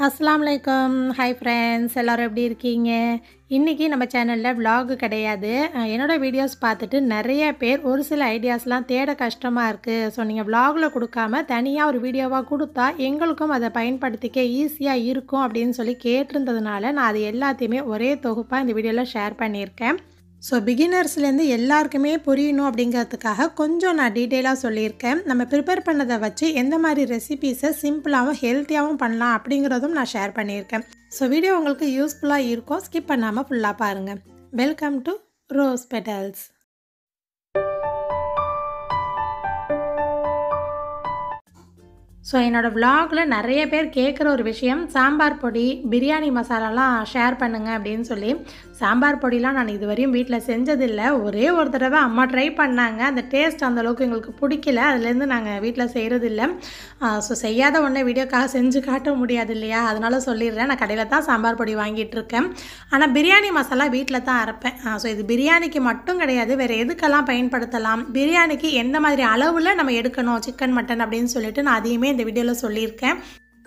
அஸ்ஸலாமு அலைக்கும் hi friends எல்லோரும் எப்படி இருக்கீங்க இன்றைக்கி நம்ம சேனலில் vlog கிடையாது அஹ் என்னோட வீடியோஸ் பார்த்துட்டு நிறைய பேர் ஒரு சில ஐடியாஸ்லாம் தேட கஷ்டமாக இருக்குது ஸோ நீங்கள் vlogல கொடுக்காம தனியாக ஒரு வீடியோவாக கொடுத்தா எங்களுக்கும் அதை பயன்படுத்திக்க ஈஸியாக இருக்கும் அப்படின்னு சொல்லி கேட்டிருந்ததுனால நான் அது எல்லாத்தையுமே ஒரே தொகுப்பாக இந்த வீடியோவில் ஷேர் பண்ணியிருக்கேன் ஸோ பிகினர்ஸ்லேருந்து எல்லாருக்குமே புரியணும் அப்படிங்கிறதுக்காக கொஞ்சம் நான் டீட்டெயிலாக சொல்லியிருக்கேன் நம்ம ப்ரிப்பேர் பண்ணதை வச்சு எந்த மாதிரி ரெசிபீஸை சிம்பிளாகவும் ஹெல்த்தியாகவும் பண்ணலாம் அப்படிங்கிறதும் நான் ஷேர் பண்ணியிருக்கேன் ஸோ வீடியோ உங்களுக்கு யூஸ்ஃபுல்லாக இருக்கும் ஸ்கிப் பண்ணாமல் ஃபுல்லாக பாருங்கள் welcome to rose petals so என்னோடய vlogல நிறைய பேர் கேட்குற ஒரு விஷயம் சாம்பார் பொடி பிரியாணி மசாலாலாம் ஷேர் பண்ணுங்க அப்படின்னு சொல்லி சாம்பார் பொடிலாம் நான் இதுவரையும் வீட்டில் செஞ்சதில்லை ஒரே ஒரு தடவை அம்மா ட்ரை பண்ணாங்க அந்த டேஸ்ட் அந்த அளவுக்கு எங்களுக்கு பிடிக்கல அதுலேருந்து நாங்கள் வீட்டில் செய்கிறதில்ல ஸோ செய்யாத ஒன்றை வீடியோக்காக செஞ்சு காட்ட முடியாது இல்லையா அதனால சொல்லிடுறேன் நான் கடையில் தான் சாம்பார் பொடி வாங்கிட்டு இருக்கேன் ஆனால் பிரியாணி மசாலா வீட்டில் தான் அரைப்பேன் ஸோ இது பிரியாணிக்கு மட்டும் கிடையாது வேறு எதுக்கெல்லாம் பயன்படுத்தலாம் பிரியாணிக்கு எந்த மாதிரி அளவில் நம்ம எடுக்கணும் சிக்கன் மட்டன் அப்படின்னு சொல்லிட்டு நான் அதையுமே இந்த வீடியோவில் சொல்லியிருக்கேன்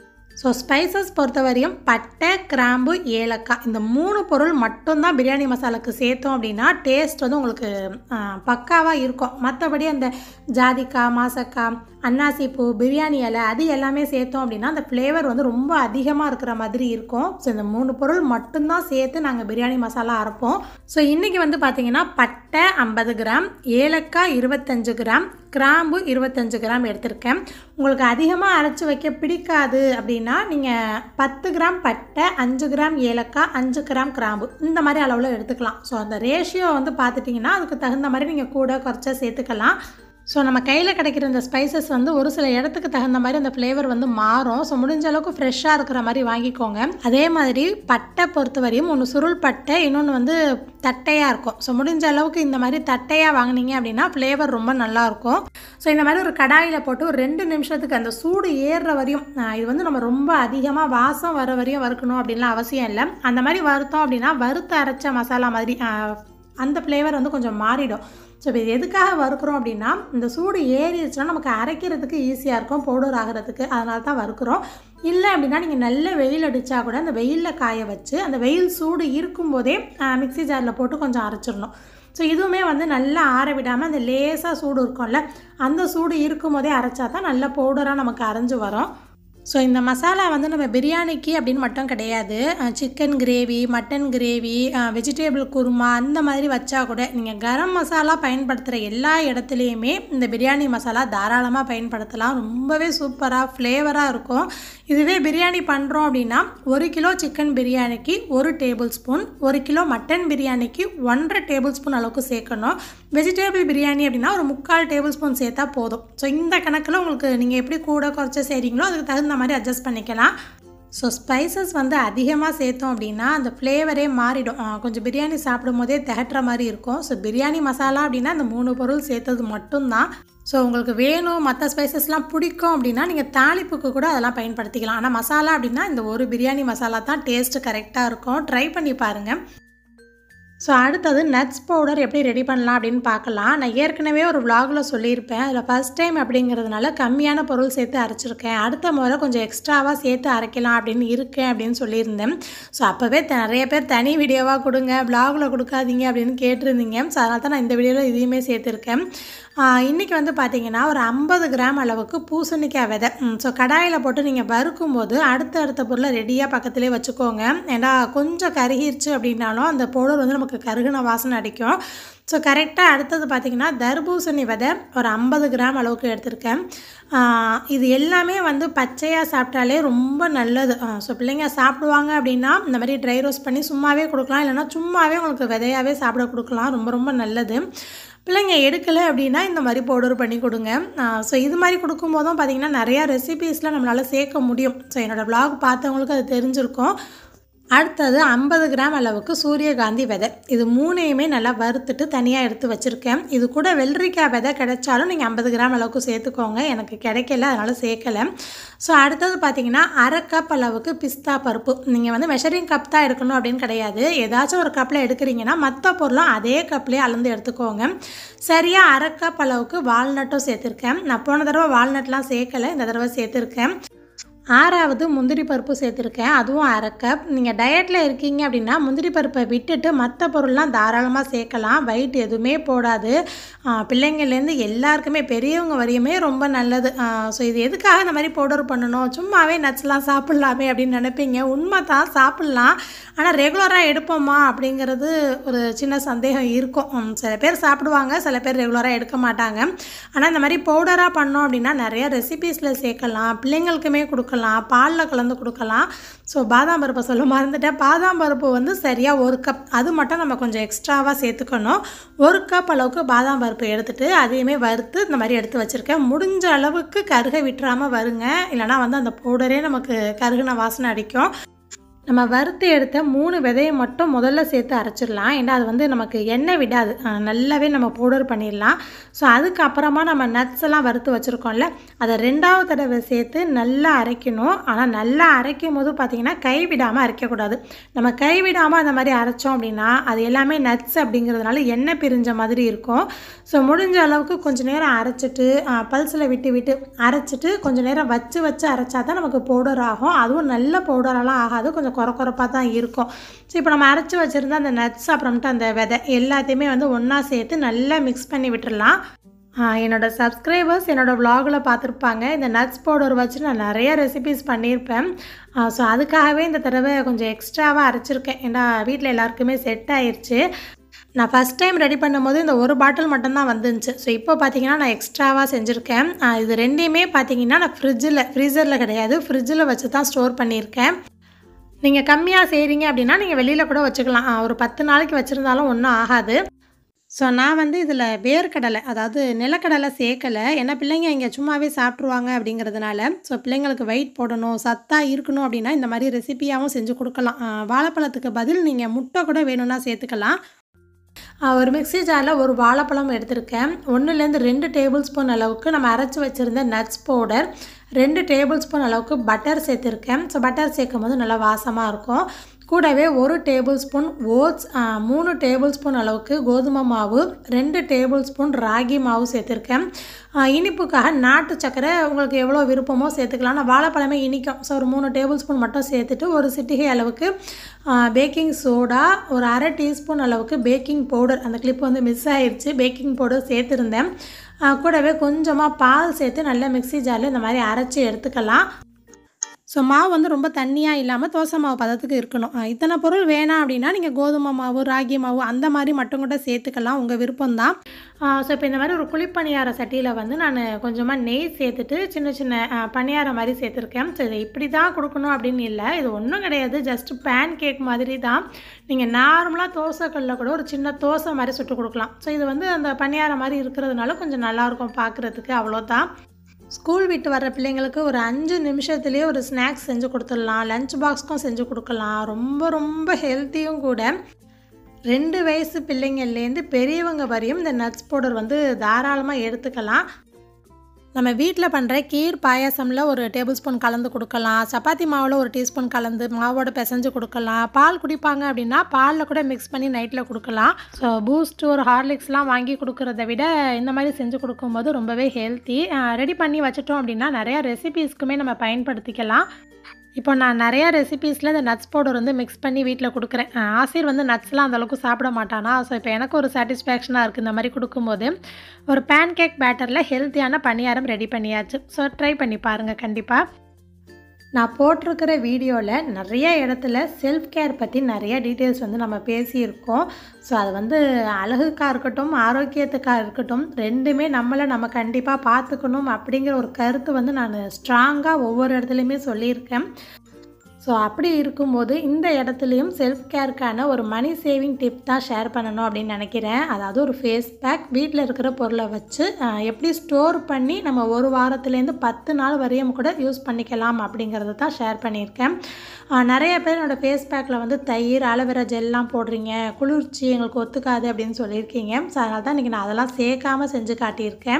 ஸோ ஸ்பைசஸ் பொறுத்தவரையும் பட்டை கிராம்பு ஏலக்காய் இந்த மூணு பொருள் மட்டும்தான் பிரியாணி மசாலாக்கு சேர்த்தோம் அப்படின்னா டேஸ்ட் வந்து உங்களுக்கு பக்காவாக இருக்கும் மற்றபடி அந்த ஜாதிக்காய் மாசக்காய் அன்னாசி பூ பிரியாணி இலை அது எல்லாமே சேர்த்தோம் அப்படின்னா அந்த ஃப்ளேவர் வந்து ரொம்ப அதிகமாக இருக்கிற மாதிரி இருக்கும் ஸோ இந்த மூணு பொருள் மட்டும்தான் சேர்த்து நாங்கள் பிரியாணி மசாலா அரைப்போம் ஸோ இன்றைக்கி வந்து பார்த்திங்கன்னா பட்டை ஐம்பது கிராம் ஏலக்காய் இருபத்தஞ்சு கிராம் கிராம்பு இருபத்தஞ்சு கிராம் எடுத்திருக்கேன் உங்களுக்கு அதிகமாக அரைச்சி வைக்க பிடிக்காது அப்படின்னா நீங்கள் பத்து கிராம் பட்டை அஞ்சு கிராம் ஏலக்காய் அஞ்சு கிராம் கிராம்பு இந்த மாதிரி அளவில் எடுத்துக்கலாம் ஸோ அந்த ரேஷியோ வந்து பார்த்துட்டிங்கன்னா அதுக்கு தகுந்த மாதிரி நீங்கள் கூட குறைச்சா சேர்த்துக்கலாம் ஸோ நம்ம கையில் கிடைக்கிற இந்த ஸ்பைசஸ் வந்து ஒரு சில இடத்துக்கு தகுந்த மாதிரி அந்த ஃப்ளேவர் வந்து மாறும் ஸோ முடிஞ்ச அளவுக்கு ஃப்ரெஷ்ஷாக இருக்கிற மாதிரி வாங்கிக்கோங்க அதே மாதிரி பட்டை பொறுத்தவரையும் ஒன்று சுருள் பட்டை இன்னொன்று வந்து தட்டையாக இருக்கும் ஸோ முடிஞ்ச அளவுக்கு இந்த மாதிரி தட்டையாக வாங்கினீங்க அப்படின்னா ஃப்ளேவர் ரொம்ப நல்லாயிருக்கும் ஸோ இந்த மாதிரி ஒரு கடாயில் போட்டு ஒரு ரெண்டு நிமிஷத்துக்கு அந்த சூடு ஏறுற வரையும் ஆஹ் இது வந்து நம்ம ரொம்ப அதிகமாக வாசம் வர வரையும் வறுக்கணும் அப்படின்லாம் அவசியம் இல்லை அந்த மாதிரி வறுத்தோம் அப்படின்னா வறுத்து அரைச்ச மசாலா மாதிரி ஆஹ் அந்த ஃப்ளேவர் வந்து கொஞ்சம் மாறிடும் ஸோ இப்போ இது எதுக்காக வறுக்கிறோம் அப்படின்னா இந்த சூடு ஏறிடுச்சுன்னா நமக்கு அரைக்கிறதுக்கு ஈஸியாக இருக்கும் பவுடர் ஆகிறதுக்கு அதனால தான் வறுக்கிறோம் இல்லை அப்படின்னா நீங்கள் நல்ல வெயில் அடித்தா கூட அந்த வெயிலில் காய வச்சு அந்த வெயில் சூடு இருக்கும்போதே மிக்ஸி ஜாரில் போட்டு கொஞ்சம் அரைச்சிடணும் ஸோ இதுவுமே வந்து நல்லா ஆற விடாமல் அந்த லேசாக சூடு இருக்கும்ல அந்த சூடு இருக்கும் போதே அரைச்சா தான் நல்ல பவுடராக நமக்கு அரைஞ்சு வரும் ஸோ இந்த மசாலா வந்து நம்ம பிரியாணிக்கு அப்படின்னு மட்டும் கிடையாது chicken gravy mutton gravy vegetable kurma அந்த மாதிரி வச்சா கூட நீங்கள் கரம் மசாலா பயன்படுத்துகிற எல்லா இடத்துலையுமே இந்த பிரியாணி மசாலா தாராளமாக பயன்படுத்தலாம் ரொம்பவே சூப்பராக ஃப்ளேவராக இருக்கும் இதுவே பிரியாணி பண்ணுறோம் அப்படின்னா ஒரு கிலோ சிக்கன் பிரியாணிக்கு ஒரு டேபிள் ஸ்பூன் ஒரு கிலோ மட்டன் பிரியாணிக்கு ஒன்றரை டேபிள் ஸ்பூன் அளவுக்கு சேர்க்கணும் வெஜிடேபிள் பிரியாணி அப்படின்னா ஒரு முக்கால் டேபிள் ஸ்பூன் சேர்த்தா போதும் ஸோ இந்த கணக்கில் உங்களுக்கு நீங்கள் எப்படி கூட குறைச்சி செய்கிறீங்களோ அதுக்கு தகுந்த மாதிரி அட்ஜஸ்ட் பண்ணிக்கலாம் ஸோ ஸ்பைசஸ் வந்து அதிகமாக சேர்த்தோம் அப்படின்னா அந்த ஃப்ளேவரே மாறிடும் ஆ, கொஞ்சம் பிரியாணி சாப்பிடும் போதே திகட்டுற மாதிரி இருக்கும் ஸோ பிரியாணி மசாலா அப்படின்னா இந்த மூணு பொருள் சேர்த்தது மட்டும்தான் ஸோ உங்களுக்கு வேணும் மற்ற ஸ்பைசஸ்லாம் பிடிக்கும் அப்படின்னா நீங்கள் தாளிப்புக்கு கூட அதெல்லாம் பயன்படுத்திக்கலாம் ஆனால் மசாலா அப்படின்னா இந்த ஒரு பிரியாணி மசாலா தான் டேஸ்ட்டு கரெக்டாக இருக்கும் ட்ரை பண்ணி பாருங்கள் ஸோ அடுத்தது நட்ஸ் பவுடர் எப்படி ரெடி பண்ணலாம் அப்படின்னு பார்க்கலாம் நான் ஏற்கனவே ஒரு vlogல சொல்லியிருப்பேன் அதில் ஃபஸ்ட் டைம் அப்படிங்கிறதுனால கம்மியான பொருள் சேர்த்து அரைச்சிருக்கேன் அடுத்த முறை கொஞ்சம் எக்ஸ்ட்ராவாக சேர்த்து அரைக்கலாம் அப்படின்னு இருக்கேன் அப்படின்னு சொல்லியிருந்தேன் ஸோ அப்போவே த- நிறைய பேர் தனி வீடியோவாக கொடுங்க vlogல கொடுக்காதீங்க அப்படின்னு கேட்டிருந்தீங்க ஸோ அதனால தான் நான் இந்த வீடியோவில் இதையுமே சேர்த்துருக்கேன் இன்றைக்கி வந்து பார்த்தீங்கன்னா ஒரு ஐம்பது கிராம் அளவுக்கு பூசணிக்காய் விதை ஸோ கடாயில் போட்டு நீங்கள் வறுக்கும்போது அடுத்த அடுத்த பொருளை ரெடியாக பக்கத்துலேயே வச்சுக்கோங்க ஏன்னா கொஞ்சம் கருகிருச்சு அப்படின்னாலும் அந்த பவுடர் வந்து நமக்கு கருகின வாசனை அடிக்கும் ஸோ கரெக்டாக அடுத்தது பார்த்திங்கன்னா தர்பூசணி விதை ஒரு ஐம்பது கிராம் அளவுக்கு எடுத்திருக்கேன் ஆஹ் இது எல்லாமே வந்து பச்சையாக சாப்பிட்டாலே ரொம்ப நல்லது ஸோ பிள்ளைங்க சாப்பிடுவாங்க அப்படின்னா இந்த மாதிரி ட்ரை ரோஸ்ட் பண்ணி சும்மாவே கொடுக்கலாம் இல்லைன்னா சும்மாவே உங்களுக்கு விதையாவே சாப்பிட கொடுக்கலாம் ரொம்ப ரொம்ப நல்லது பிள்ளைங்க எடுக்கலை அப்படின்னா இந்த மாதிரி பவுடர் பண்ணி கொடுங்க ஸோ இது மாதிரி கொடுக்கும்போதும் பார்த்திங்கன்னா நிறையா ரெசிபீஸில் நம்மளால் சேர்க்க முடியும் ஸோ என்னோடய vlog பார்த்தவங்களுக்கு அது தெரிஞ்சிருக்கும் அடுத்தது ஐம்பது கிராம் அளவுக்கு சூரியகாந்தி விதை இது மூணையுமே நல்லா வறுத்துட்டு தனியாக எடுத்து வச்சுருக்கேன் இது கூட வெள்ளரிக்காய் விதை கிடைச்சாலும் நீங்கள் ஐம்பது கிராம் அளவுக்கு சேர்த்துக்கோங்க எனக்கு கிடைக்கல அதனால் சேர்க்கலை ஸோ அடுத்தது பார்த்தீங்கன்னா அரை கப் அளவுக்கு பிஸ்தா பருப்பு நீங்கள் வந்து மெஷரிங் கப் தான் எடுக்கணும் அப்படின்னு கிடையாது ஏதாச்சும் ஒரு கப்பில் எடுக்கிறீங்கன்னா மற்ற பொருளும் அதே கப்லேயே அளந்து எடுத்துக்கோங்க சரியாக அரை கப் அளவுக்கு வால்நட்டும் சேர்த்துருக்கேன் நான் போன தடவை வால்நட்லாம் சேர்க்கலை இந்த தடவை சேர்த்துருக்கேன் ஆறாவது முந்திரி பருப்பு சேர்த்துருக்கேன் அதுவும் அரை கப் நீங்கள் டயட்டில் இருக்கீங்க அப்படின்னா முந்திரி பருப்பை விட்டுட்டு மற்ற பொருள்லாம் தாராளமாக சேர்க்கலாம் வெயிட் எதுவுமே போடாது ஆ, பிள்ளைங்கள்லேருந்து எல்லாருக்குமே பெரியவங்க வரையுமே ரொம்ப நல்லது ஸோ இது எதுக்காக இந்த மாதிரி பவுடர் பண்ணணும் சும்மாவே நட்ஸ்லாம் சாப்பிட்லாமே அப்படின்னு நினைப்பீங்க உண்மை தான் சாப்பிட்லாம் ஆனால் ரெகுலராக எடுப்போமா அப்படிங்கிறது ஒரு சின்ன சந்தேகம் இருக்கும் ம், சில பேர் சாப்பிடுவாங்க சில பேர் ரெகுலராக எடுக்க மாட்டாங்க ஆனால் இந்த மாதிரி பவுடராக பண்ணோம் அப்படின்னா நிறைய ரெசிபீஸில் சேர்க்கலாம் பிள்ளைங்களுக்குமே கொடுக்கலாம் பாலில் கலந்து கொடுக்கலாம் ஸோ பாதாம் பருப்பை சொல்ல மறந்துட்டேன் பாதாம் பருப்பு வந்து சரியாக ஒரு கப் அது மட்டும் நம்ம கொஞ்சம் எக்ஸ்ட்ராவாக சேர்த்துக்கணும் ஒரு கப் அளவுக்கு பாதாம் பருப்பு எடுத்துட்டு அதையுமே வறுத்து இந்த மாதிரி எடுத்து வச்சுருக்கேன் முடிஞ்ச அளவுக்கு கருக விட்டுறாமல் வருங்க இல்லைனா வந்து அந்த பவுடரே நமக்கு கருகின வாசனை அடிக்கும் நம்ம வறுத்து எடுத்த மூணு விதையை மட்டும் முதல்ல சேர்த்து அரைச்சிடலாம் ஏன்னா அது வந்து நமக்கு எண்ணெய் விடாது அஹ் நல்லாவே நம்ம பவுடர் பண்ணிடலாம் ஸோ அதுக்கப்புறமா நம்ம நட்ஸ் எல்லாம் வறுத்து வச்சுருக்கோம்ல அதை ரெண்டாவது தடவை சேர்த்து நல்லா அரைக்கணும் ஆனால் நல்லா அரைக்கும் போது பார்த்திங்கன்னா கை விடாமல் அரைக்கக்கூடாது நம்ம கை விடாமல் அந்த மாதிரி அரைச்சோம் அப்படின்னா அது எல்லாமே நட்ஸ் அப்படிங்கிறதுனால எண்ணெய் பிரிஞ்ச மாதிரி இருக்கும் ஸோ முடிஞ்ச அளவுக்கு கொஞ்சம் நேரம் அரைச்சிட்டு பல்ஸில் விட்டு விட்டு அரைச்சிட்டு கொஞ்சம் நேரம் வச்சு வச்சு அரைச்சா தான் நமக்கு பவுடர் ஆகும் அதுவும் நல்ல பவுடரெல்லாம் ஆகாது கொஞ்சம் குறை குறைப்பாக தான் இருக்கும் ஸோ இப்போ நம்ம அரைச்சி வச்சுருந்த அந்த நட்ஸ் அப்புறமேட்டு அந்த விதை எல்லாத்தையுமே வந்து ஒன்றா சேர்த்து நல்லா மிக்ஸ் பண்ணி விட்டுறலாம் ஆ, என்னோட சப்ஸ்கிரைபர்ஸ் என்னோட vlogல பார்த்துருப்பாங்க இந்த நட்ஸ் பவுடர் வச்சு நான் நிறைய ரெசிபிஸ் பண்ணியிருப்பேன் ஸோ அதுக்காகவே இந்த தடவை கொஞ்சம் எக்ஸ்ட்ராவாக அரைச்சிருக்கேன் ஏன்னா வீட்டில் எல்லாருக்குமே செட் ஆயிருச்சு நான் ஃபஸ்ட் டைம் ரெடி பண்ணும்போது இந்த ஒரு பாட்டில் மட்டும்தான் வந்துருந்துச்சு ஸோ இப்போ பார்த்தீங்கன்னா நான் எக்ஸ்ட்ராவாக செஞ்சுருக்கேன் ஆ, இது ரெண்டையுமே பார்த்தீங்கன்னா நான் ஃப்ரிட்ஜில் ஃப்ரீசரில் கிடையாது ஃப்ரிட்ஜில் வச்சு தான் ஸ்டோர் பண்ணியிருக்கேன் நீங்கள் கம்மியாக செய்கிறீங்க அப்படின்னா நீங்கள் வெளியில் கூட வச்சுக்கலாம் ஆ, ஒரு பத்து நாளைக்கு வச்சுருந்தாலும் ஒன்றும் ஆகாது ஸோ நான் வந்து இதில் வேர்க்கடலை அதாவது நிலக்கடலை சேர்க்கலை ஏன்னா பிள்ளைங்க இங்கே சும்மாவே சாப்பிட்ருவாங்க அப்படிங்கிறதுனால ஸோ பிள்ளைங்களுக்கு வெயிட் போடணும் சத்தாக இருக்கணும் அப்படின்னா இந்த மாதிரி ரெசிபியாகவும் செஞ்சு கொடுக்கலாம் ஆ, வாழைப்பழத்துக்கு பதில் நீங்கள் முட்டை கூட வேணும்னா சேர்த்துக்கலாம் ஆ, ஒரு மிக்ஸி ஜாரில் ஒரு வாழைப்பழம் எடுத்திருக்கேன் ஒன்றுலேருந்து ரெண்டு டேபிள் ஸ்பூன் அளவுக்கு நம்ம அரைச்சி வச்சுருந்த நட்ஸ் பவுடர் ரெண்டு டேபிள் ஸ்பூன் அளவுக்கு பட்டர் சேர்த்துருக்கேன் ஸோ பட்டர் சேர்க்கும் போது நல்லா வாசமாக இருக்கும் கூடவே ஒரு டேபிள் ஸ்பூன் ஓட்ஸ் மூணு டேபிள் ஸ்பூன் அளவுக்கு கோதுமை மாவு ரெண்டு டேபிள் ஸ்பூன் ராகி மாவு சேர்த்துருக்கேன் ஆ, இனிப்புக்காக நாட்டு சக்கரை உங்களுக்கு எவ்வளோ விருப்பமோ சேர்த்துக்கலாம் நான் வாழைப்பழமே இனிக்கும் ஸோ ஒரு மூணு டேபிள் ஸ்பூன் மட்டும் சேர்த்துட்டு ஒரு சிட்டிகை அளவுக்கு பேக்கிங் சோடா ஒரு அரை டீஸ்பூன் அளவுக்கு பேக்கிங் பவுடர் அந்த கிளிப் வந்து மிஸ் ஆயிடுச்சு பேக்கிங் பவுடர் சேர்த்துருந்தேன் ஆ, கூடவே கொஞ்சமாக பால் சேர்த்து நல்லா மிக்ஸி ஜாரில் இந்த மாதிரி அரைச்சி எடுத்துக்கலாம் ஸோ மாவு வந்து ரொம்ப தண்ணியாக இல்லாமல் தோசை மாவு பதத்துக்கு இருக்கணும் அஹ் இத்தனை பொருள் வேணாம் அப்படின்னா நீங்கள் கோதுமை மாவு ராகி மாவு அந்த மாதிரி மட்டும் கூட சேர்த்துக்கலாம் உங்கள் விருப்பம்தான் ஸோ இப்போ இந்த மாதிரி ஒரு குழிப்பணியார சட்டியில் வந்து நான் கொஞ்சமாக நெய் சேர்த்துட்டு சின்ன சின்ன அஹ், பணியாரம் மாதிரி சேர்த்துருக்கேன் ஸோ இதை இப்படி தான் கொடுக்கணும் அப்படின்னு இல்லை இது ஒன்றும் கிடையாது ஜஸ்ட் பேன் கேக் மாதிரி தான் நீங்கள் நார்மலாக தோசைக்கல்லில் கூட ஒரு சின்ன தோசை மாதிரி சுட்டு கொடுக்கலாம் ஸோ இது வந்து அந்த பணியாரம் மாதிரி இருக்கிறதுனால கொஞ்சம் நல்லாயிருக்கும் பார்க்குறதுக்கு அவ்வளோதான் ஸ்கூல் விட்டு வர்ற பிள்ளைங்களுக்கு ஒரு அஞ்சு நிமிஷத்துலேயே ஒரு ஸ்நாக்ஸ் செஞ்சு கொடுத்துடலாம் லஞ்ச் பாக்ஸ்க்கும் செஞ்சு கொடுக்கலாம் ரொம்ப ரொம்ப ஹெல்த்தியும் கூட ரெண்டு வயசு பிள்ளைங்கள்லேருந்து பெரியவங்க வரையும் இந்த நட்ஸ் பவுடர் வந்து தாராளமாக எடுத்துக்கலாம் நம்ம வீட்டில் பண்ணுற கீர் பாயாசமில் ஒரு டேபிள் ஸ்பூன் கலந்து கொடுக்கலாம் சப்பாத்தி மாவில் ஒரு டீஸ்பூன் கலந்து மாவோட பிசைஞ்சு கொடுக்கலாம் பால் குடிப்பாங்க அப்படின்னா பாலில் கூட மிக்ஸ் பண்ணி நைட்டில் கொடுக்கலாம் ஸோ பூஸ்ட் ஒரு ஹார்லிக்ஸ்லாம் வாங்கி கொடுக்குறத விட இந்த மாதிரி செஞ்சு கொடுக்கும்போது ரொம்பவே ஹெல்த்தி ரெடி பண்ணி வச்சிட்டோம் அப்படின்னா நிறையா ரெசிபீஸ்க்குமே நம்ம பயன்படுத்திக்கலாம் இப்போ நான் நிறையா ரெசிபீஸில் இந்த நட்ஸ் பவுடர் வந்து மிக்ஸ் பண்ணி வீட்டில் கொடுக்குறேன் அஹ் ஆசிர் வந்து நட்ஸ்லாம் அந்தளவுக்கு சாப்பிட மாட்டானா ஸோ இப்போ எனக்கு ஒரு சாட்டிஸ்ஃபேக்ஷனாக இருக்குது இந்த மாதிரி கொடுக்கும்போது ஒரு பேன் கேக் பேட்டரில் ஹெல்த்தியான பணியாரம் ரெடி பண்ணியாச்சு ஸோ ட்ரை பண்ணி பாருங்கள் கண்டிப்பாக நான் போட்டிருக்கிற வீடியோவில் நிறைய இடத்துல செல்ஃப் கேர் பற்றி நிறைய டீட்டெயில்ஸ் வந்து நம்ம பேசியிருக்கோம் ஸோ அது வந்து அழகுக்காக இருக்கட்டும் ஆரோக்கியத்துக்காக இருக்கட்டும் ரெண்டுமே நம்மளை நம்ம கண்டிப்பாக பார்த்துக்கணும் அப்படிங்கிற ஒரு கருத்து வந்து நான் ஸ்ட்ராங்காக ஒவ்வொரு இடத்துலையுமே சொல்லியிருக்கேன் ஸோ அப்படி இருக்கும்போது இந்த இடத்துலையும் செல்ஃப் கேருக்கான ஒரு மணி சேவிங் டிப் தான் ஷேர் பண்ணணும் அப்படின்னு நினைக்கிறேன் அதாவது ஒரு ஃபேஸ் பேக் வீட்டில் இருக்கிற பொருளை வச்சு அஹ், எப்படி ஸ்டோர் பண்ணி நம்ம ஒரு வாரத்துலேருந்து பத்து நாள் வரையும் கூட யூஸ் பண்ணிக்கலாம் அப்படிங்கிறத தான் ஷேர் பண்ணியிருக்கேன் அஹ், நிறைய பேர் என்னோடய ஃபேஸ் பேக்கில் வந்து தயிர் அலோவேரா ஜெல்லாம் போடுறீங்க குளிர்ச்சி எங்களுக்கு ஒத்துக்காது அப்படின்னு சொல்லியிருக்கீங்க ஸோ அதனால தான் இன்றைக்கி நான் அதெல்லாம் சேர்க்காம செஞ்சு காட்டியிருக்கேன்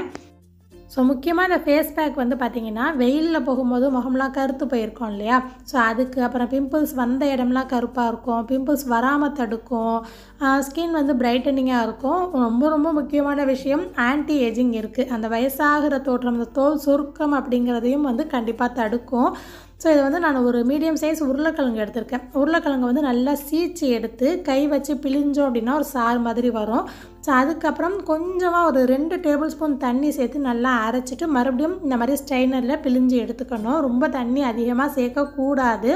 ஸோ முக்கியமாக இந்த ஃபேஸ் பேக் வந்து பார்த்திங்கன்னா வெயிலில் போகும்போது முகம்லாம் கருத்து போயிருக்கோம் இல்லையா ஸோ அதுக்கு அப்புறம் பிம்பிள்ஸ் வந்த இடம்லாம் கருப்பாக இருக்கும் பிம்பிள்ஸ் வராமல் தடுக்கும் ஸ்கின் வந்து பிரைட்டனிங்காக இருக்கும் ரொம்ப ரொம்ப முக்கியமான விஷயம் ஆன்டி ஏஜிங் இருக்குது அந்த வயசாகிற தோற்றம் அந்த தோல் சுருக்கம் அப்படிங்கிறதையும் வந்து கண்டிப்பாக தடுக்கும் ஸோ இது வந்து நான் ஒரு மீடியம் சைஸ் உருளைக்கிழங்கு எடுத்திருக்கேன் உருளைக்கிழங்கு வந்து நல்லா சீச்சு எடுத்து கை வச்சு பிழிஞ்சோம் அப்படின்னா ஒரு சாறு மாதிரி வரும் ஸோ அதுக்கப்புறம் கொஞ்சமாக ஒரு ரெண்டு டேபிள் ஸ்பூன் தண்ணி சேர்த்து நல்லா அரைச்சிட்டு மறுபடியும் இந்த மாதிரி ஸ்ட்ரைனரில் பிழிஞ்சு எடுத்துக்கணும் ரொம்ப தண்ணி அதிகமாக சேர்க்கக்கூடாது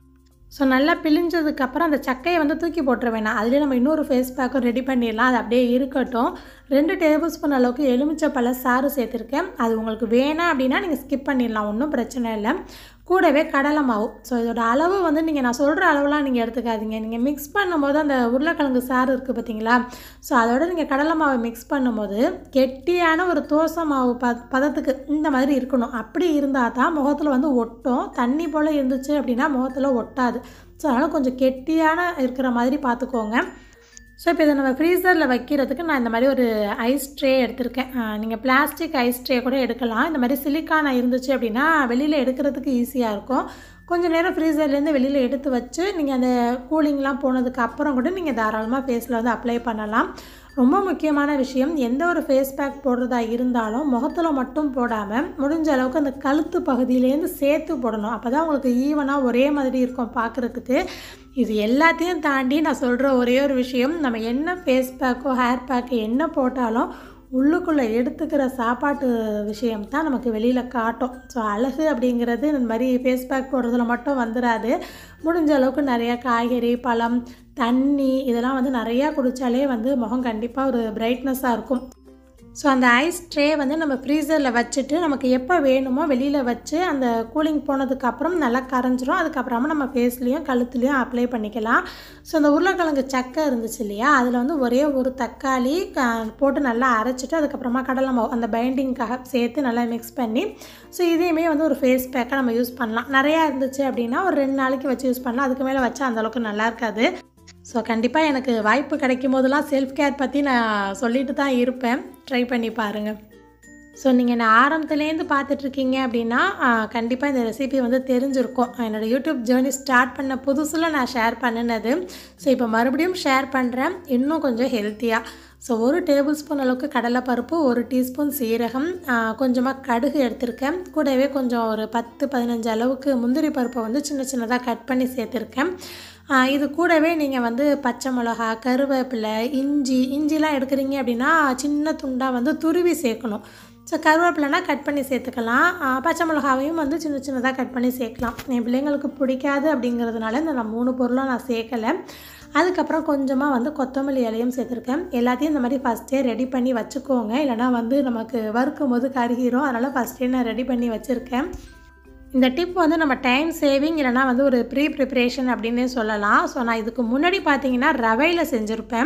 ஸோ நல்லா பிழிஞ்சதுக்கப்புறம் அந்த சக்கையை வந்து தூக்கி போட்டுற வேணாம் அதுலேயே நம்ம இன்னொரு ஃபேஸ் பேக்கும் ரெடி பண்ணிடலாம் அது அப்படியே இருக்கட்டும் ரெண்டு டேபிள் ஸ்பூன் அளவுக்கு எலுமிச்சை பழ சாறு சேர்த்துருக்கேன் அது உங்களுக்கு வேணாம் அப்படின்னா நீங்கள் ஸ்கிப் பண்ணிடலாம் ஒன்றும் பிரச்சனை இல்லை கூடவே கடலை மாவு ஸோ இதோட அளவு வந்து நீங்கள் நான் சொல்கிற அளவுலாம் நீங்கள் எடுத்துக்காதீங்க நீங்கள் மிக்ஸ் பண்ணும்போது அந்த உருளைக்கிழங்கு சாறு இருக்குது பார்த்தீங்களா ஸோ அதோட நீங்கள் கடலை மாவை மிக்ஸ் பண்ணும்போது கெட்டியான ஒரு தோசை மாவு ப பதத்துக்கு இந்த மாதிரி இருக்கணும் அப்படி இருந்தால் தான் முகத்தில் வந்து ஒட்டும் தண்ணி போல் இருந்துச்சு அப்படின்னா முகத்தில் ஒட்டாது ஸோ அதனால் கொஞ்சம் கெட்டியான இருக்கிற மாதிரி பார்த்துக்கோங்க ஸோ இப்போ இதை நம்ம ஃப்ரீசரில் வைக்கிறதுக்கு நான் இந்த மாதிரி ஒரு ஐஸ் ட்ரே எடுத்திருக்கேன் நீங்கள் பிளாஸ்டிக் ஐஸ் ட்ரே கூட எடுக்கலாம் இந்த மாதிரி சிலிக்கான இருந்துச்சு அப்படின்னா வெளியில் எடுக்கிறதுக்கு ஈஸியாக இருக்கும் கொஞ்சம் நேரம் ஃப்ரீசர்லேருந்து வெளியில் எடுத்து வச்சு நீங்கள் அந்த கூலிங்லாம் போனதுக்கு அப்புறம் கூட நீங்கள் தாராளமாக ஃபேஸில் வந்து அப்ளை பண்ணலாம் ரொம்ப முக்கியமான விஷயம் எந்த ஒரு ஃபேஸ் பேக் போடுறதா இருந்தாலும் முகத்தில் மட்டும் போடாமல் முடிஞ்ச அளவுக்கு அந்த கழுத்து பகுதியிலேருந்து சேர்த்து போடணும் அப்போ தான் உங்களுக்கு ஈவனாக ஒரே மாதிரி இருக்கும் பார்க்குறதுக்கு இது எல்லாத்தையும் தாண்டி நான் சொல்கிற ஒரே ஒரு விஷயம் நம்ம என்ன ஃபேஸ் பேக்கோ ஹேர் பேக்கோ என்ன போட்டாலும் உள்ளுக்குள்ளே எடுத்துக்கிற சாப்பாட்டு விஷயம் தான் நமக்கு வெளியில் காட்டும் ஸோ அழகு அப்படிங்கிறது இந்த மாதிரி ஃபேஸ் பேக் போடுறதுல மட்டும் வந்துடாது முடிஞ்ச அளவுக்கு நிறையா காய்கறி பழம் தண்ணி இதெல்லாம் வந்து நிறையா குடித்தாலே வந்து முகம் கண்டிப்பாக ஒரு பிரைட்னஸாக இருக்கும் ஸோ அந்த ஐஸ் ட்ரே வந்து நம்ம ஃப்ரீசரில் வச்சுட்டு நமக்கு எப்போ வேணுமோ வெளியில் வச்சு அந்த கூலிங் போனதுக்கப்புறம் நல்லா கரைஞ்சிரும் அதுக்கப்புறமா நம்ம ஃபேஸ்லேயும் கழுத்துலேயும் அப்ளை பண்ணிக்கலாம் ஸோ அந்த உருளைக்கிழங்கு சக்கை இருந்துச்சு இல்லையா அதில் வந்து ஒரே ஒரு தக்காளி க போட்டு நல்லா அரைச்சிட்டு அதுக்கப்புறமா கடலை மாவு அந்த பைண்டிங்காக சேர்த்து நல்லா மிக்ஸ் பண்ணி ஸோ இதையுமே வந்து ஒரு ஃபேஸ் பேக்காக நம்ம யூஸ் பண்ணலாம் நிறையா இருந்துச்சு அப்படின்னா ஒரு ரெண்டு நாளைக்கு வச்சு யூஸ் பண்ணலாம் அதுக்கு மேலே வச்சா அந்தளவுக்கு நல்லா இருக்காது ஸோ கண்டிப்பாக எனக்கு வாய்ப்பு கிடைக்கும் போதெல்லாம் செல்ஃப் கேர் பற்றி நான் சொல்லிட்டு தான் இருப்பேன் ட்ரை பண்ணி பாருங்கள் ஸோ நீங்கள் என்ன ஆரம்பத்துலேருந்து பார்த்துட்ருக்கீங்க அப்படின்னா கண்டிப்பாக இந்த ரெசிபி வந்து தெரிஞ்சிருக்கும் என்னோடய யூடியூப் ஜேர்னி ஸ்டார்ட் பண்ண புதுசில் நான் ஷேர் பண்ணினது ஸோ இப்போ மறுபடியும் ஷேர் பண்ணுறேன் இன்னும் கொஞ்சம் ஹெல்த்தியாக ஸோ ஒரு டேபிள் ஸ்பூன் அளவுக்கு கடலைப்பருப்பு ஒரு டீஸ்பூன் சீரகம் கொஞ்சமாக கடுகு எடுத்திருக்கேன் கூடவே கொஞ்சம் ஒரு பத்து பதினஞ்சு அளவுக்கு முந்திரி பருப்பை வந்து சின்ன சின்னதாக கட் பண்ணி சேர்த்துருக்கேன் இது கூடவே நீங்கள் வந்து பச்சை மிளகா கருவேப்பிலை இஞ்சி இஞ்சிலாம் எடுக்கிறீங்க அப்படின்னா சின்ன துண்டாக வந்து துருவி சேர்க்கணும் ஸோ கருவேப்பிலைனா கட் பண்ணி சேர்த்துக்கலாம் பச்சை மிளகாவையும் வந்து சின்ன சின்னதாக கட் பண்ணி சேர்க்கலாம் என் பிள்ளைங்களுக்கு பிடிக்காது அப்படிங்கிறதுனால இந்த நான் மூணு பொருளும் நான் சேர்க்கலை அதுக்கப்புறம் கொஞ்சமாக வந்து கொத்தமல்லி இலையும் சேர்த்துருக்கேன் எல்லாத்தையும் இந்த மாதிரி ஃபஸ்ட்டே ரெடி பண்ணி வச்சுக்கோங்க இல்லைனா வந்து நமக்கு வறுக்கும் போது கருகிரும் அதனால் ஃபஸ்ட்டே நான் ரெடி பண்ணி வச்சுருக்கேன் இந்த டிப் வந்து நம்ம டைம் சேவிங் இல்லைனா வந்து ஒரு ப்ரீ ப்ரிப்ரேஷன் அப்படின்னே சொல்லலாம் ஸோ நான் இதுக்கு முன்னாடி பார்த்தீங்கன்னா ரவையில் செஞ்சுருப்பேன்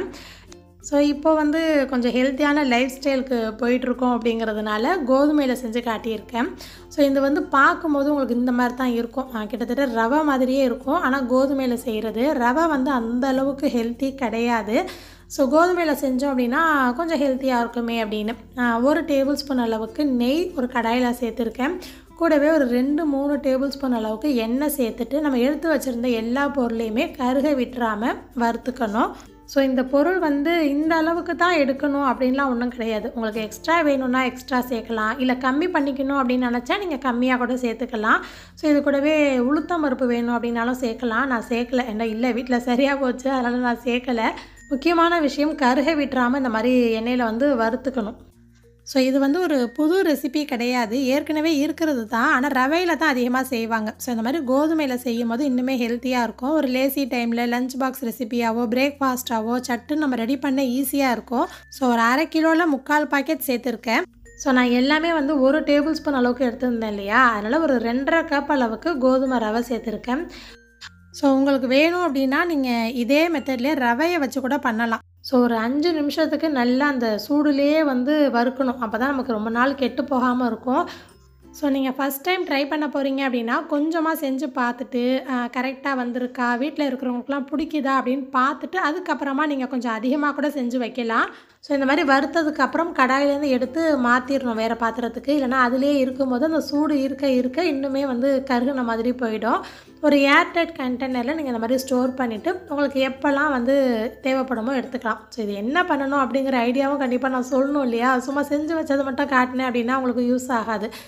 ஸோ இப்போ வந்து கொஞ்சம் ஹெல்த்தியான லைஃப் ஸ்டைலுக்கு போயிட்டுருக்கோம் அப்படிங்கிறதுனால கோதுமையில் செஞ்சு காட்டியிருக்கேன் ஸோ இது வந்து பார்க்கும்போது உங்களுக்கு இந்த மாதிரி தான் இருக்கும் கிட்டத்தட்ட ரவை மாதிரியே இருக்கும் ஆனால் கோதுமையில் செய்கிறது ரவை வந்து அந்த அளவுக்கு ஹெல்த்தி கிடையாது ஸோ கோதுமையில் செஞ்சோம் அப்படின்னா கொஞ்சம் ஹெல்த்தியாக இருக்குமே அப்படின்னு ஒரு டேபிள் ஸ்பூன் அளவுக்கு நெய் ஒரு கடாயில் சேர்த்துருக்கேன் கூடவே ஒரு ரெண்டு மூணு டேபிள் ஸ்பூன் அளவுக்கு எண்ணெய் சேர்த்துட்டு நம்ம எடுத்து வச்சுருந்த எல்லா பொருளையுமே கருக விட்டுறாமல் வறுத்துக்கணும் ஸோ இந்த பொருள் வந்து இந்த அளவுக்கு தான் எடுக்கணும் அப்படின்லாம் ஒன்றும் கிடையாது உங்களுக்கு எக்ஸ்ட்ரா வேணும்னா எக்ஸ்ட்ரா சேர்க்கலாம் இல்லை கம்மி பண்ணிக்கணும் அப்படின்னு நினச்சா நீங்கள் கம்மியாக கூட சேர்த்துக்கலாம் ஸோ இது கூடவே உளுத்தம் பருப்பு வேணும் அப்படின்னாலும் சேர்க்கலாம் நான் சேர்க்கல என்ன இல்லை வீட்டில் சரியாக போச்சு அதனால் நான் சேர்க்கலை முக்கியமான விஷயம் கருக விட்டுறாமல் இந்த மாதிரி எண்ணெயில் வந்து வறுத்துக்கணும் ஸோ இது வந்து ஒரு புது ரெசிபி கிடையாது ஏற்கனவே இருக்கிறது தான் ஆனால் ரவையில் தான் அதிகமாக செய்வாங்க ஸோ இந்த மாதிரி கோதுமையில் செய்யும் போது இன்னுமே ஹெல்த்தியாக இருக்கும் ஒரு லேசி டைமில் லஞ்ச் பாக்ஸ் ரெசிபியாவோ பிரேக்ஃபாஸ்ட்டாவோ சட்டு நம்ம ரெடி பண்ண ஈஸியாக இருக்கும் ஸோ ஒரு அரை கிலோவில் முக்கால் பாக்கெட் சேர்த்துருக்கேன் ஸோ நான் எல்லாமே வந்து ஒரு டேபிள் ஸ்பூன் அளவுக்கு எடுத்துருந்தேன் இல்லையா அதனால் ஒரு ரெண்டரை கப் அளவுக்கு கோதுமை ரவை சேர்த்துருக்கேன் ஸோ உங்களுக்கு வேணும் அப்படின்னா நீங்கள் இதே மெத்தட்லேயே ரவையை வச்சு கூட பண்ணலாம் ஸோ ஒரு அஞ்சு நிமிஷத்துக்கு நல்லா அந்த சூடுலேயே வந்து வறுக்கணும் அப்போ தான் நமக்கு ரொம்ப நாள் கெட்டு போகாமல் இருக்கும் ஸோ நீங்கள் ஃபஸ்ட் டைம் ட்ரை பண்ண போகிறீங்க அப்படின்னா கொஞ்சமாக செஞ்சு பார்த்துட்டு கரெக்டாக வந்திருக்கா வீட்டில் இருக்கிறவங்களுக்குலாம் பிடிக்குதா அப்படின்னு பார்த்துட்டு அதுக்கப்புறமா நீங்கள் கொஞ்சம் அதிகமாக கூட செஞ்சு வைக்கலாம் ஸோ இந்த மாதிரி வறுத்ததுக்கப்புறம் கடாயிலேருந்து எடுத்து மாற்றிடணும் வேறு பாத்திரத்துக்கு இல்லைனா அதுலேயே இருக்கும்போது அந்த சூடு இருக்க இருக்க இன்னுமே வந்து கருகுன மாதிரி போயிடும் ஒரு ஏர்டைட் கண்டெய்னரில் நீங்கள் இந்த மாதிரி ஸ்டோர் பண்ணிவிட்டு உங்களுக்கு எப்போல்லாம் வந்து தேவைப்படுமோ எடுத்துக்கலாம் ஸோ இது என்ன பண்ணணும் அப்படிங்கிற ஐடியாவும் கண்டிப்பாக நான் சொல்லணும் இல்லையா சும்மா செஞ்சு வச்சதை மட்டும் காட்டினேன் அப்படின்னா உங்களுக்கு யூஸ் ஆகாது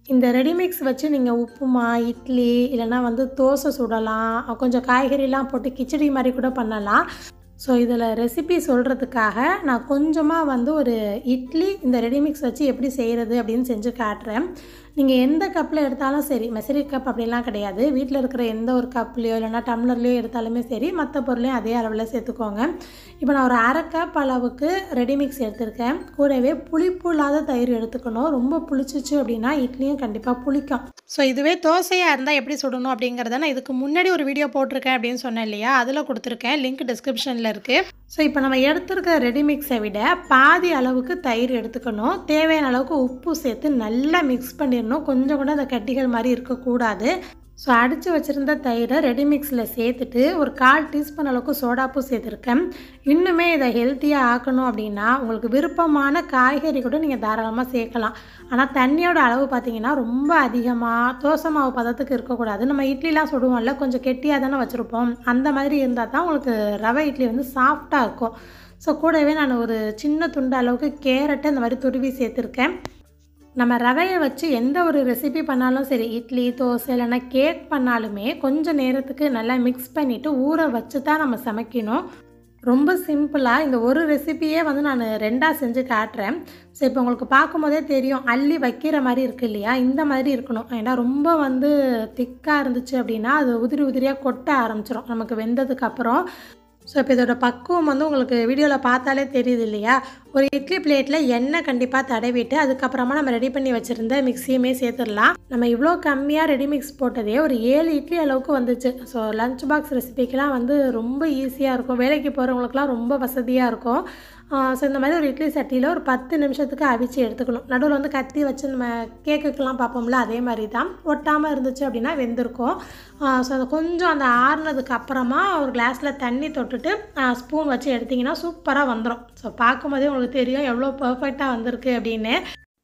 இந்த ரெடிமிக்ஸ் வச்சு நீங்கள் உப்புமா இட்லி இல்லைன்னா வந்து தோசை சுடலாம் கொஞ்சம் காய்கறிலாம் போட்டு கிச்சடி மாதிரி கூட பண்ணலாம் ஸோ இதில் ரெசிபி சொல்கிறதுக்காக நான் கொஞ்சமாக வந்து ஒரு இட்லி இந்த ரெடிமிக்ஸ் வச்சு எப்படி செய்கிறது அப்படின்னு செஞ்சு காட்டுறேன் நீங்கள் எந்த கப்பில் எடுத்தாலும் சரி மெசரி கப் அப்படிலாம் கிடையாது வீட்டில் இருக்கிற எந்த ஒரு கப்லேயோ இல்லைனா டம்ளர்லேயோ எடுத்தாலுமே சரி மற்ற பொருளையும் அதே அளவில் சேர்த்துக்கோங்க இப்போ நான் ஒரு அரை கப் அளவுக்கு ரெடிமிக்ஸ் எடுத்திருக்கேன் கூடவே புளிப்பு இல்லாத தயிர் எடுத்துக்கணும் ரொம்ப புளிச்சிச்சு அப்படின்னா இட்லியும் கண்டிப்பாக புளிக்கும் ஸோ இதுவே தோசையாக இருந்தால் எப்படி சுடணும் அப்படிங்கிறத நான் இதுக்கு முன்னாடி ஒரு வீடியோ போட்டிருக்கேன் அப்படின்னு சொன்னேன் இல்லையா அதில் கொடுத்துருக்கேன் லிங்க் டிஸ்கிரிப்ஷனில் இருக்குது ஸோ இப்போ நம்ம எடுத்துருக்க ரெடிமிக்ஸை விட பாதி அளவுக்கு தயிர் எடுத்துக்கணும் தேவையான அளவுக்கு உப்பு சேர்த்து நல்லா மிக்ஸ் பண்ணிடணும் கொஞ்சம் கூட அந்த கட்டிகள் மாதிரி இருக்கக்கூடாது ஸோ அடித்து வச்சுருந்த தயிரை ரெடிமிக்ஸில் சேர்த்துட்டு ஒரு கால் டீஸ்பூன் அளவுக்கு சோடாப்பு சேர்த்துருக்கேன் இன்னுமே இதை ஹெல்த்தியாக ஆக்கணும் அப்படின்னா உங்களுக்கு விருப்பமான காய்கறி கூட நீங்கள் தாராளமாக சேர்க்கலாம் ஆனால் தண்ணியோட அளவு பார்த்தீங்கன்னா ரொம்ப அதிகமாக தோசை மாவு பதத்துக்கு இருக்கக்கூடாது நம்ம இட்லிலாம் சுடுவோம்ல கொஞ்சம் கெட்டியாக தானே வச்சுருப்போம் அந்த மாதிரி இருந்தால் தான் உங்களுக்கு ரவை இட்லி வந்து சாஃப்டாக இருக்கும் ஸோ கூடவே நான் ஒரு சின்ன துண்டு அளவுக்கு கேரட்டை இந்த மாதிரி துருவி சேர்த்துருக்கேன் நம்ம ரவையை வச்சு எந்த ஒரு ரெசிபி பண்ணாலும் சரி இட்லி தோசை இல்லைன்னா கேக் பண்ணாலுமே கொஞ்சம் நேரத்துக்கு நல்லா மிக்ஸ் பண்ணிவிட்டு ஊற வச்சு தான் நம்ம சமைக்கணும் ரொம்ப சிம்பிளாக இந்த ஒரு ரெசிபியே வந்து நான் ரெண்டாக செஞ்சு காட்டுறேன் ஸோ இப்போ உங்களுக்கு பார்க்கும்போதே தெரியும் அள்ளி வைக்கிற மாதிரி இருக்கு இல்லையா இந்த மாதிரி இருக்கணும் ஏன்னா ரொம்ப வந்து திக்காக இருந்துச்சு அப்படின்னா அது உதிரி உதிரியாக கொட்ட ஆரம்பிச்சிடும் நமக்கு வெந்ததுக்கப்புறம் ஸோ இப்போ இதோட பக்குவம் வந்து உங்களுக்கு வீடியோவில் பார்த்தாலே தெரியுது இல்லையா ஒரு இட்லி பிளேட்டில் எண்ணெய் கண்டிப்பாக தடவிட்டு அதுக்கப்புறமா நம்ம ரெடி பண்ணி வச்சுருந்த மிக்ஸியுமே சேர்த்துடலாம் நம்ம இவ்வளோ கம்மியாக ரெடி மிக்ஸ் போட்டதே ஒரு ஏழு இட்லி அளவுக்கு வந்துச்சு ஸோ லஞ்ச் பாக்ஸ் ரெசிபிக்கெலாம் வந்து ரொம்ப ஈஸியாக இருக்கும் வேலைக்கு போகிறவங்களுக்குலாம் ரொம்ப வசதியாக இருக்கும் ஸோ இந்த மாதிரி ஒரு இட்லி சட்டியில் ஒரு பத்து நிமிஷத்துக்கு அவிச்சு எடுத்துக்கணும் நடுவில் வந்து கத்தி வச்சு நம்ம கேக்குக்கெலாம் பார்ப்போம்ல அதே மாதிரி தான் ஒட்டாமல் இருந்துச்சு அப்படின்னா வெந்திருக்கும் ஸோ அது கொஞ்சம் அந்த ஆறுனதுக்கு அப்புறமா ஒரு கிளாஸில் தண்ணி தொட்டுட்டு ஸ்பூன் வச்சு எடுத்திங்கன்னா சூப்பராக வந்துடும் ஸோ பார்க்கும்போதே உங்களுக்கு தெரியும் எவ்வளோ பர்ஃபெக்டாக வந்திருக்கு அப்படின்னு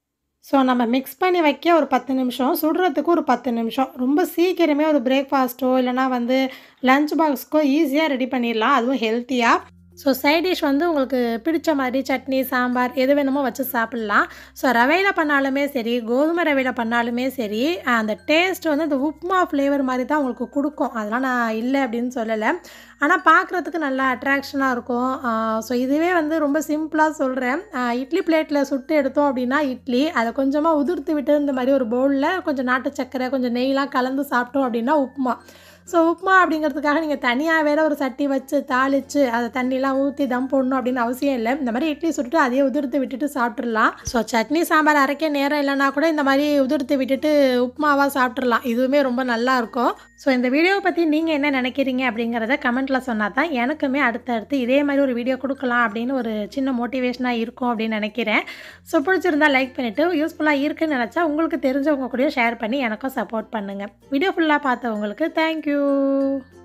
ஸோ நம்ம மிக்ஸ் பண்ணி வைக்க ஒரு பத்து நிமிஷம் சுடுறதுக்கு ஒரு பத்து நிமிஷம் ரொம்ப சீக்கிரமே ஒரு பிரேக்ஃபாஸ்ட்டோ இல்லைனா வந்து லஞ்ச் பாக்ஸ்க்கோ ஈஸியாக ரெடி பண்ணிடலாம் அதுவும் ஹெல்த்தியாக ஸோ சைட் டிஷ் வந்து உங்களுக்கு பிடிச்ச மாதிரி சட்னி சாம்பார் எது வேணுமோ வச்சு சாப்பிட்லாம் ஸோ ரவையில் பண்ணாலுமே சரி கோதுமை ரவையில் பண்ணாலுமே சரி அந்த டேஸ்ட் வந்து அந்த உப்மா ஃப்ளேவர் மாதிரி தான் உங்களுக்கு கொடுக்கும் அதெல்லாம் நான் இல்லை அப்படின்னு சொல்லலை ஆனால் பார்க்குறதுக்கு நல்லா அட்ராக்ஷனாக இருக்கும் ஸோ இதுவே வந்து ரொம்ப சிம்பிளாக சொல்கிறேன் இட்லி பிளேட்டில் சுட்டு எடுத்தோம் அப்படின்னா இட்லி அதை கொஞ்சமாக உதிர்த்து விட்டு இந்த மாதிரி ஒரு பவுலில் கொஞ்சம் நாட்டு சக்கரை கொஞ்சம் நெய்லாம் கலந்து சாப்பிட்டோம் அப்படின்னா உப்புமா ஸோ உப்புமா அப்படிங்கிறதுக்காக நீங்கள் தனியாக வேறு ஒரு சட்டி வச்சு தாளித்து அதை தண்ணிலாம் ஊற்றி தம் போடணும் அப்படின்னு அவசியம் இல்லை இந்த மாதிரி இட்லி சுட்டுட்டு அதையே உதிர்த்து விட்டுட்டு சாப்பிட்றலாம் ஸோ சட்னி சாம்பார் அரைக்க நேரம் இல்லைனா கூட இந்த மாதிரி உதிர்த்து விட்டுட்டு உப்புமாவாக சாப்பிட்றலாம் இதுவுமே ரொம்ப நல்லாயிருக்கும் ஸோ இந்த வீடியோவை பற்றி நீங்கள் என்ன நினைக்கிறீங்க அப்படிங்கிறத கமெண்ட்டில் சொன்னால் தான் எனக்குமே அடுத்தடுத்து இதே மாதிரி ஒரு வீடியோ கொடுக்கலாம் அப்படின்னு ஒரு சின்ன மோட்டிவேஷனாக இருக்கும் அப்படின்னு நினைக்கிறேன் ஸோ பிடிச்சிருந்தா லைக் பண்ணிவிட்டு யூஸ்ஃபுல்லாக இருக்குன்னு நினச்சா உங்களுக்கு தெரிஞ்சவங்க கூட ஷேர் பண்ணி எனக்கும் சப்போர்ட் பண்ணுங்கள் வீடியோ ஃபுல்லாக பார்த்தவங்களுக்கு தேங்க்யூ